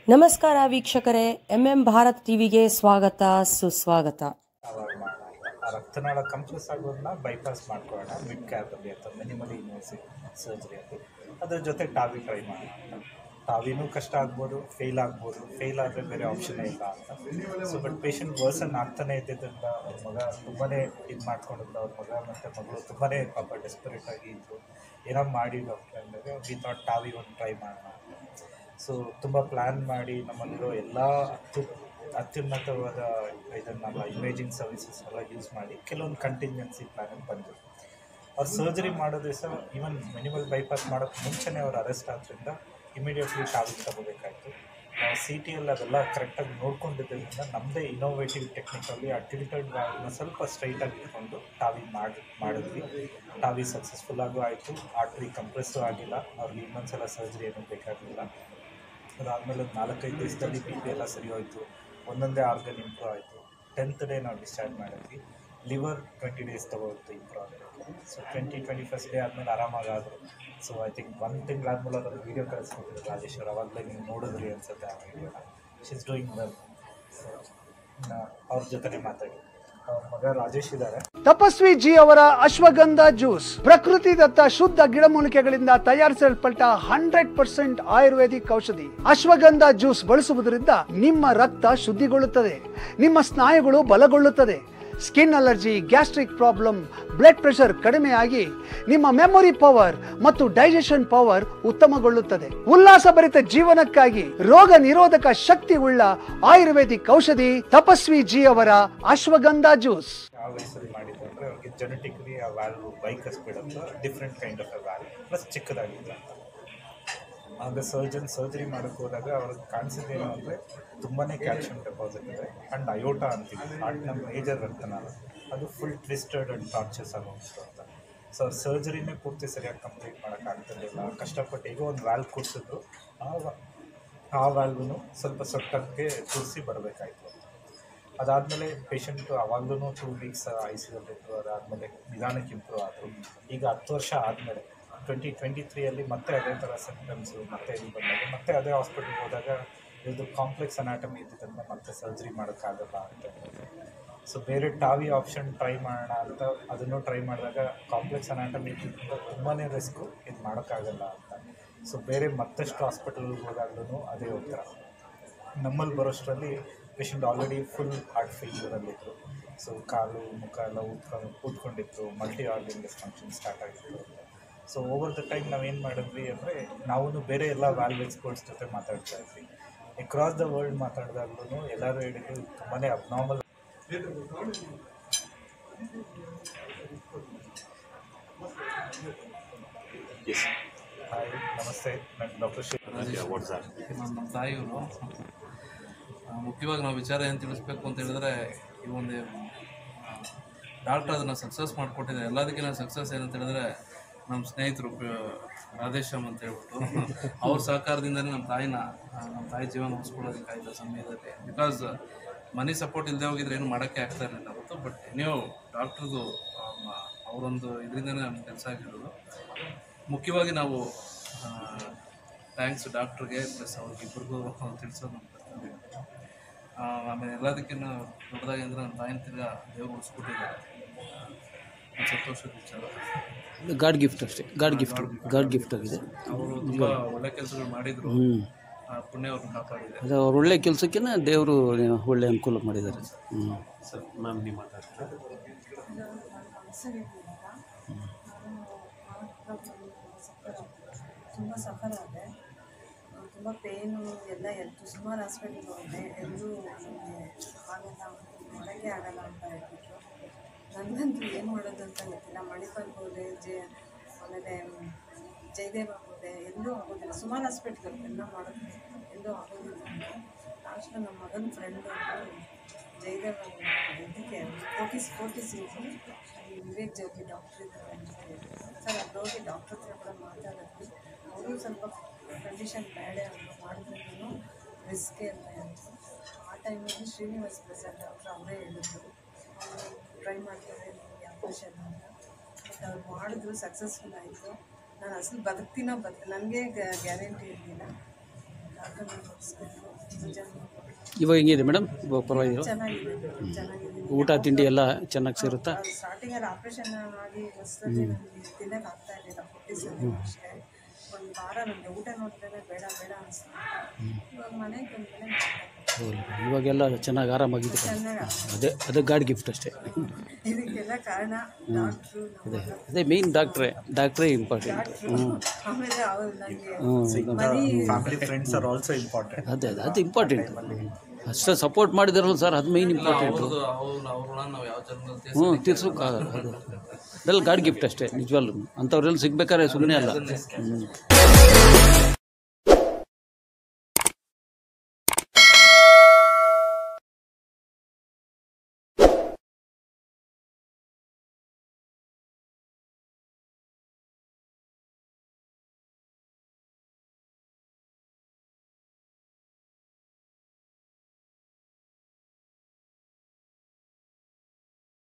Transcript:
ನಮಸ್ಕಾರ ವೀಕ್ಷಕರೇ M M Bharat ಟಿವಿಗೆ ಸ್ವಾಗತ ಸುಸ್ವಾಗತ ಅವಾಗ ಮಾಡೋಣ ಆ ರಕ್ತನಾಳ ಕಂಪ್ರೆಸ್ ಆಗೋದನ್ನ ಬೈಪಾಸ್ ಮಾಡ್ಕೊಳ್ಳೋಣ ಮಿಡ್ ಕ್ಯಾಪಲ್ಲಿ ಅಥವಾ ಮಿನಿಮಲಿ ಇನ್ವೆಸಿವ್ ಸರ್ಜರಿ ಅದು ಅದ್ರ ಜೊತೆ ಟಾವಿ ಟ್ರೈ ಮಾಡೋಣ ಅಂತ ಟಾವಿನೂ ಕಷ್ಟ ಆಗ್ಬೋದು ಫೇಲ್ ಆಗ್ಬೋದು ಫೇಲ್ ಆದರೆ ಬೇರೆ ಆಪ್ಷನ್ನೇ ಇಲ್ಲ ಅಂತ ಸೊ ಬಟ್ ಪೇಷಂಟ್ ವರ್ಸನ್ ಆಗ್ತಾನೆ ಇದ್ದಿದ್ದರಿಂದ ಅವ್ರ ಮಗ ತುಂಬಾ ಇದು ಮಾಡ್ಕೊಂಡಿದ್ದ ಅವ್ರ ಮಗ ಮತ್ತು ಮಗಳು ತುಂಬಾ ಪಾಪ ಡೆಸ್ಪರೇಟ್ ಆಗಿ ಇದ್ದರು ಏನೋ ಮಾಡಿ ಡಾಕ್ಟರ್ ಅಂದಾಗ ವಿ ಥಾಟ್ ಟಾವಿ ಒಂದು ಟ್ರೈ ಮಾಡೋಣ ಅಂತ ಸೊ ತುಂಬ ಪ್ಲ್ಯಾನ್ ಮಾಡಿ ನಮ್ಮಲ್ಲಿರೋ ಎಲ್ಲ ಅತ್ಯು ಅತ್ಯುನ್ನತವಾದ ಇದನ್ನೆಲ್ಲ ಇಮೇಜಿಂಗ್ ಸರ್ವಿಸಸ್ ಎಲ್ಲ ಯೂಸ್ ಮಾಡಿ ಕೆಲವೊಂದು ಕಂಟಿಂಜೆನ್ಸಿ ಪ್ಲ್ಯಾನಿಗೆ ಬಂದರು ಅವ್ರು ಸರ್ಜರಿ ಮಾಡೋ ದಿವಸ ಈವನ್ ಮಿನಿಮಲ್ ಬೈಪಾಸ್ ಮಾಡೋಕ್ಕೆ ಮುಂಚೆನೇ ಅವ್ರು ಅರೆಸ್ಟ್ ಆದ್ದರಿಂದ ಇಮಿಡಿಯೇಟ್ಲಿ ಟಾವಿಗೆ ತಗೋಬೇಕಾಯಿತು ನಾವು ಸಿ ಟಿ ಎಲ್ ಅದೆಲ್ಲ ಕರೆಕ್ಟಾಗಿ ನೋಡ್ಕೊಂಡಿದ್ದರಿಂದ ನಮ್ಮದೇ ಇನೋವೇಟಿವ್ ಟೆಕ್ನಿಕಲ್ಲಿ ಆ ಟಿಲ್ಟೆಡ್ ವ್ಯಾಲ್ನ ಸ್ವಲ್ಪ ಸ್ಟ್ರೈಟಾಗಿ ಇಟ್ಕೊಂಡು ಟಾವಿ ಮಾಡಿ ಮಾಡಿದ್ವಿ ಟಾವಿ ಸಕ್ಸಸ್ಫುಲ್ ಆಗು ಆಯಿತು ಆರ್ಟ್ರಿ ಕಂಪ್ರೆಸ್ಸು ಆಗಿಲ್ಲ ಅವ್ರಿಗೆ ಇನ್ನೊಂದ್ಸಲ ಸರ್ಜರಿ ಏನೂ ಬೇಕಾಗಲಿಲ್ಲ ಅದಾದಮೇಲೆ ಒಂದು ನಾಲ್ಕೈದು ದಿವಸದಲ್ಲಿ ಬಿ ಪಿ ಎಲ್ಲ ಸರಿ ಹೋಯಿತು ಒಂದೊಂದೇ ಆರ್ಗನ್ ಇಂಪ್ರೂವ್ ಆಯಿತು ಟೆಂತ್ ಡೇ ನಾವು ಡಿಸ್ಚಾರ್ಜ್ ಮಾಡಿದ್ವಿ ಲಿವರ್ ಟ್ವೆಂಟಿ ಡೇಸ್ ತಗೋತ್ತು ಇಂಪ್ರೂವ್ ಆಗೋದಕ್ಕೆ so twenty twenty first day ಆದಮೇಲೆ ಆರಾಮಾಗಾದರು ಸೊ ಐ ಥಿಂಕ್ ಒಂದು ತಿಂಗಳಾದ್ಮೇಲೆ ಅದನ್ನು ವೀಡಿಯೋ ಕಳಿಸ್ಕೊಟ್ಟಿದ್ರು ರಾಜೇಶ್ವರ್ ಅವಾಗಲೇ ನೀವು ನೋಡಿದ್ರಿ ಅನ್ಸುತ್ತೆ ಆ ವೀಡಿಯೋನ she is doing well so ಅವ್ರ ಜೊತೆನೇ ಮಾತಾಡಿ ಅವ್ರ ಮಗ ರಾಜೇಶ್ ಇದ್ದಾರೆ ತಪಸ್ವಿ ಜಿ ಅವರ ಅಶ್ವಗಂಧ ಜ್ಯೂಸ್ ಪ್ರಕೃತಿ ದತ್ತ ಶುದ್ಧ ಗಿಡಮೂಲಿಕೆಗಳಿಂದ ತಯಾರಿಸಲ್ಪಟ್ಟ ಹಂಡ್ರೆಡ್ ಪರ್ಸೆಂಟ್ ಆಯುರ್ವೇದಿಕ್ ಔಷಧಿ ಅಶ್ವಗಂಧ ಜ್ಯೂಸ್ ಬಳಸುವುದರಿಂದ ನಿಮ್ಮ ರಕ್ತ ಶುದ್ಧಿಗೊಳ್ಳುತ್ತದೆ ನಿಮ್ಮ ಸ್ನಾಯುಗಳು ಬಲಗೊಳ್ಳುತ್ತದೆ skin allergy gastric problem blood pressure ಕಡಿಮೆಯಾಗಿ ನಿಮ್ಮ ಮೆಮೊರಿ ಪವರ್ ಮತ್ತು ಡೈಜೆಷನ್ ಪವರ್ ಉತ್ತಮಗೊಳ್ಳುತ್ತದೆ ಉಲ್ಲಾಸಭರಿತ ಜೀವನಕ್ಕಾಗಿ ರೋಗ ನಿರೋಧಕ ಶಕ್ತಿ ಉಳ್ಳ ಆಯುರ್ವೇದಿಕ್ ಔಷಧಿ ತಪಸ್ವಿ ಜಿ ಅವರ ಅಶ್ವಗಂಧ ಜ್ಯೂಸ್ ಯಾವ ವಯಸ್ಸಲ್ಲಿ ಮಾಡಿದ್ದು ಅಂದರೆ ಅವ್ರಿಗೆ ಜೆನೆಟಿಕ್ಲಿ ಆ ವ್ಯಾಲ್ವ್ ಬೈಕಸ್ ಬಿಡುತ್ತೆ different kind of a valve plus ಚಿಕ್ಕದಾಗಿದೆ ಅಂತ ಆಗ ಸರ್ಜನ್ ಸರ್ಜರಿ ಮಾಡೋಕ್ಕೆ ಹೋದಾಗ ಅವ್ರಿಗೆ ಕಾಣಿಸಿದ್ದೇನು ಅಂದರೆ ತುಂಬಾ ಕ್ಯಾಲ್ಶಿಯಂ ಡೆಪಾಸಿಟ್ ಇದೆ ಆ್ಯಂಡ್ ಅಯೋಟಾ ಅಂತೀವಿ ಹಾರ್ಟ್ನ ಮೇಜರ್ ರಕ್ತನಾಳ ಅದು ಫುಲ್ ಟ್ವಿಸ್ಟೆಡ್ ಆ್ಯಂಡ್ ಟಾರ್ಚಸ್ ಆಗೋಗ್ತು ಅಂತ ಸೊ ಸರ್ಜರಿನೇ ಪೂರ್ತಿ ಸರಿಯಾಗಿ ಕಂಪ್ಲೀಟ್ ಮಾಡೋಕ್ಕಾಗ್ತಿರ್ಲಿಲ್ಲ ಕಷ್ಟಪಟ್ಟು ಈಗ ಒಂದು ವ್ಯಾಲ್ವ್ ಕೊಡಿಸಿದ್ರು ಆ ವ- ಆ ವ್ಯಾಲ್ವೂ ಸ್ವಲ್ಪ ಸೊಟ್ಟಕ್ಕೆ ಕೂರಿಸಿ ಬರಬೇಕಾಯ್ತು ಅಂತ ಅದಾದಮೇಲೆ ಪೇಷಂಟು ಅವಾಗಲೂ ಟೂ ವೀಕ್ಸ್ ಐ ಸಿ ಇತ್ತು ಅದಾದಮೇಲೆ ನಿಧಾನಕ್ಕೆ ಇಂಪ್ರೂವ್ ಆದರು ಈಗ ಹತ್ತು ವರ್ಷ ಆದಮೇಲೆ ಟ್ವೆಂಟಿ ಟ್ವೆಂಟಿ ತ್ರೀಯಲ್ಲಿ ಮತ್ತೆ ಅದೇ ಥರ ಸಿಂಪ್ಟಮ್ಸು ಮತ್ತೆ ಇದು ಬಂದಾಗ ಮತ್ತೆ ಅದೇ ಹಾಸ್ಪಿಟ್ಲಿಗೆ ಹೋದಾಗ ಇದು ಕಾಂಪ್ಲೆಕ್ಸ್ ಅನಾಟಮಿ ಇದ್ದಿದ್ದರಿಂದ ಮತ್ತೆ ಸರ್ಜರಿ ಮಾಡೋಕ್ಕಾಗಲ್ಲ ಅಂತ ಹೇಳಿದ್ರು ಸೊ ಬೇರೆ ಟಾವಿ ಆಪ್ಷನ್ ಟ್ರೈ ಮಾಡೋಣ ಅಂತ ಅದನ್ನು ಟ್ರೈ ಮಾಡಿದಾಗ ಕಾಂಪ್ಲೆಕ್ಸ್ ಅನಾಟಮಿ ಇದ್ದಿದ್ದರಿಂದ ತುಂಬಾ ರಿಸ್ಕು ಇದು ಮಾಡೋಕ್ಕಾಗಲ್ಲ ಅಂತ ಸೊ ಬೇರೆ ಮತ್ತಷ್ಟು ಹಾಸ್ಪಿಟಲ್ಗೆ ಹೋದಾಗ್ಲೂ ಅದೇ ಉತ್ತರ ನಮ್ಮಲ್ಲಿ ಬರೋಷ್ಟರಲ್ಲಿ ಪೇಷಂಟ್ ಆಲ್ರೆಡಿ ಫುಲ್ ಹಾರ್ಟ್ ಫೇಲ್ಯೂರಲ್ಲಿದ್ದರು ಸೊ ಕಾಲು ಮುಖ ಎಲ್ಲ ಊದ್ಕೊಂಡು ಕೂತ್ಕೊಂಡಿತ್ತು ಮಲ್ಟಿ ಆರ್ಗನ್ ಡಿಸ್ಫಂಕ್ಷನ್ ಸ್ಟಾರ್ಟ್ ಆಗಿತ್ತು ಸೊ ಓವರ್ ದ ಟೈಮ್ ನಾವೇನು ಮಾಡಿದ್ವಿ ಅಂದರೆ ನಾವು ಬೇರೆ ಎಲ್ಲ ವ್ಯಾಲ್ವ್ ಎಕ್ಸ್ಪರ್ಟ್ಸ್ ಜೊತೆ ಮಾತಾಡ್ತಾ ಇದ್ವಿ ಅಕ್ರಾಸ್ ದ ವರ್ಲ್ಡ್ ಮಾತಾಡಿದಾಗ್ಲೂ ಎಲ್ಲರೂ ಹೇಳಿದ್ರು ತುಂಬಾ ಅಬ್ನಾರ್ಮಲ್ ಹಾಯ್ ನಮಸ್ತೆ ನಾನು ಡಾಕ್ಟರ್ ಶ್ರೀ ನಮ್ಮ ತಾಯಿಯವರು ಮುಖ್ಯವಾಗಿ ನಾವು ವಿಚಾರ ಏನು ತಿಳಿಸ್ಬೇಕು ಅಂತ ಹೇಳಿದ್ರೆ ಈ ಒಂದು ಡಾಕ್ಟರ್ ಅದನ್ನು ಸಕ್ಸಸ್ ಮಾಡಿಕೊಟ್ಟಿದೆ ಎಲ್ಲದಕ್ಕಿಂತ ಸಕ್ಸಸ್ ಏನಂತ ಹೇಳಿದ್ರೆ ನಮ್ಮ ಸ್ನೇಹಿತರು ಪ- ರಾಧೇಶ್ಯಾಮ್ ಅಂತ ಹೇಳ್ಬಿಟ್ಟು ಅವ್ರ ಸಹಕಾರದಿಂದನೇ ನಮ್ಮ ತಾಯಿನ ಆ, ನಮ್ಮ ತಾಯಿ ಜೀವನ ಉಳಿಸ್ಕೊಳ್ಳೋದಕ್ಕಾಯ್ತು ಆ ಸಮಯದಲ್ಲಿ ಬಿಕಾಸ್ ಮನಿ ಸಪೋರ್ಟ್ ಇಲ್ಲದೆ ಹೋಗಿದ್ರೆ ಏನು ಮಾಡೋಕ್ಕೆ ಆಗ್ತಾ ಇರಲಿಲ್ಲ ಅವತ್ತು ಬಟ್ ನೀವು ಡಾಕ್ಟ್ರದು ಅವರೊಂದು ಇದರಿಂದನೇ ನಮ್ಮ ಕೆಲಸ ಆಗಿರೋದು ಮುಖ್ಯವಾಗಿ ನಾವು ಥ್ಯಾಂಕ್ಸ್ ಡಾಕ್ಟ್ರಿಗೆ ಪ್ಲಸ್ ಅವ್ರಿಗಿಬ್ಬರಿಗೂ ತಿಳಿಸೋದು ನಮ್ಮ ಕರ್ತವ್ಯ ಆ, ಆಮೇಲೆ ಎಲ್ಲದಕ್ಕಿಂತ ದೊಡ್ಡದಾಗಿ ಅಂದರೆ ನಮ್ಮ ತಾಯಿನ ತಿರ್ಗಾ ದೇವ್ರು ಉಳಿಸ್ಕೊಟ್ಟಿದ್ದಾರೆ ಒಂದು ಸಂತೋಷದ ವಿಚಾರ ಗಾಡ್ ಗಿಫ್ಟ್ ಅಷ್ಟೇ ಗಾಡ್ ಗಿಫ್ಟ್ ಗಾಡ್ ಗಿಫ್ಟ್ ಆಗಿದೆ ಅವರು ತುಂಬ ಒಳ್ಳೆ ಕೆಲಸಗಳು ಮಾಡಿದರು ಹ್ಞೂ ಪುಣ್ಯ ಅವ್ರನ್ನ ಕಾಪಾಡಿದೆ ಅದು ಅವ್ರ ಒಳ್ಳೆ ಕೆಲಸಕ್ಕೆ ದೇವರು ಒಳ್ಳೆ ಅನುಕೂಲ ಮಾಡಿದ್ದಾರೆ ಹ್ಞೂ ತುಂಬ ಸಫರ್ ಆದೆ ತುಂಬ ಪೇನು ಎಲ್ಲ ಎದ್ದು ಸುಮಾರು ಹಾಸ್ಪಿಟ್ಲಿಗೆ ಹೋದೆ ಎಲ್ಲೂ ನನಗೆ ಆಗಲ್ಲ ಮಾಡೋಕ್ಕೆ ಆಗಲ್ಲ ಅಂತ ಹೇಳ್ಬಿಟ್ರು ನನಗಂತೂ ಏನು ಮಾಡೋದು ಅಂತ ಗೊತ್ತಿಲ್ಲ ಮಣಿಪಾಲ್ ಹೋದೆ ಜೆ ಆಮೇಲೆ ಜಯದೇವ ಹೋದೆ ಎಲ್ಲೂ ಆಗೋದಿಲ್ಲ ಸುಮಾರು ಹಾಸ್ಪಿಟ್ಲ್ ಎಲ್ಲ ಮಾಡಿದ್ವಿ ಎಲ್ಲೂ ಆಗೋದಿಲ್ಲ ಅಂತ ಲಾಸ್ಟ್ ನಮ್ಮ ಮಗನ ಫ್ರೆಂಡ್ ಜಯದೇವ ಇದಕ್ಕೆ ಕೋಟಿಸ್ ಕೋಟಿಸ್ ವಿವೇಕ್ ಜೋಗಿ ಡಾಕ್ಟ್ರ್ ಇದ್ದಾರೆ ಅಂತ ಹೇಳಿದ್ರು ಸರ್ ಅಲ್ಲಿ ಹೋಗಿ ಡಾಕ್ಟ್ರ್ ಹತ್ರ ಕೂಡ ಮಾತಾಡಿದ್ವಿ ಅವರು ಸ್ವಲ್ಪ ಕಂಡೀಷನ್ ಬೇಡ ಅವರು ಮಾಡಿದ್ರು ರಿಸ್ಕೆ ಅಂತ ಹೇಳಿದ್ರು ಆ ಟೈಮಲ್ಲಿ ಶ್ರೀನಿವಾಸ್ ಪ್ರಸಾದ್ ಡಾಕ್ಟ್ರ್ ಅವರೇ ಹೇಳಿದ್ರು ಟ್ರೈ ಮಾಡ್ತಾರೆ ನಿಮಗೆ ಆಪರೇಷನ್ ಅಂತ ಬಟ್ ಅವ್ರು ಮಾಡಿದ್ರು ಸಕ್ಸಸ್ಫುಲ್ ಆಯಿತು ನಾನು ಅಸಲು ಬದುಕ್ತೀನೋ ಬದುಕ ನನಗೆ ಗ್ಯಾರಂಟಿ ಇರಲಿಲ್ಲ ಡಾಕ್ಟರ್ ತೋರಿಸ್ಬೇಕು ಇವಾಗ ಹೆಂಗಿದೆ ಮೇಡಮ್ ಇವಾಗ ಪರವಾಗಿಲ್ಲ ಚೆನ್ನಾಗಿದೆ ಚೆನ್ನಾಗಿದೆ ಊಟ ತಿಂಡಿ ಎಲ್ಲ ಚೆನ್ನಾಗಿ ಸೇರುತ್ತಾ ಅದು ಸ್ಟಾರ್ಟಿಂಗಲ್ಲಿ ಆಪ್ರೇಷನ್ ಆಗಿ ಹೊಸದಾಗಿ ನನಗೆ ತಿನ್ನಕ್ಕೆ ಆಗ್ತಾ ಇರಲಿಲ್ಲ ಹುಟ್ಟಿಸೋದು ಅಷ್ಟೇ ಒಂದು ವಾರ ನನಗೆ ಊಟ ನೋಡಿದ್ರೆ ಬೇಡ ಬೇಡ ಅನಿಸ್ತು ಇವಾಗ ಮನೆಗೆ ಬಂದಮೇಲೆ ಹೌದು. ಇವಾಗೆಲ್ಲ ಚೆನ್ನಾಗಿ ಆರಾಮಾಗಿದೆ ಚೆನ್ನಾಗಿ ಅದೇ ಅದೇ ಗಾಡ್ ಗಿಫ್ಟ್ ಅಷ್ಟೇ ಇದಕ್ಕೆಲ್ಲ ಕಾರಣ ಡಾಕ್ಟ್ರು ಅದೇ ಅದೇ ಮೇಯ್ನ್ ಡಾಕ್ಟ್ರೇ ಡಾಕ್ಟ್ರೇ ಇಂಪಾರ್ಟೆಂಟ್ ಹ್ಞೂ ಆಮೇಲೆ ಅವ್ರು ನನಗೆ ಹ್ಞೂ money family friends are also important ಅದೇ ಅದೇ ಅದು ಇಂಪಾರ್ಟೆಂಟ್ ಅಷ್ಟೇ ಸಪೋರ್ಟ್ ಮಾಡಿದಾರಲ್ಲ ಸರ್ ಅದು ಮೇಯ್ನ್ ಇಂಪಾರ್ಟೆಂಟು ಅವ್ರದ್ದು ಅವ್ರ ಅವ್ರನ್ನ ನಾವು ಯಾವ ಜನ್ಮದಲ್ಲಿ ಹ್ಞೂ ತೀರ್ಸೋಕ್ಕಾಗಲ್ಲ ಅದು ಅದೆಲ್ಲ ಗಾಡ್ ಗಿಫ್ಟ್ ಅಷ್ಟೇ ನಿಜವಾಗ್ಲೂ ಅಂಥವ್ರೆಲ್ಲ ಸಿಗ್ಬೇಕಾದ್ರೆ ಸುಮ್ಮನೆ ಅಲ್ಲ ಹ್ಞೂ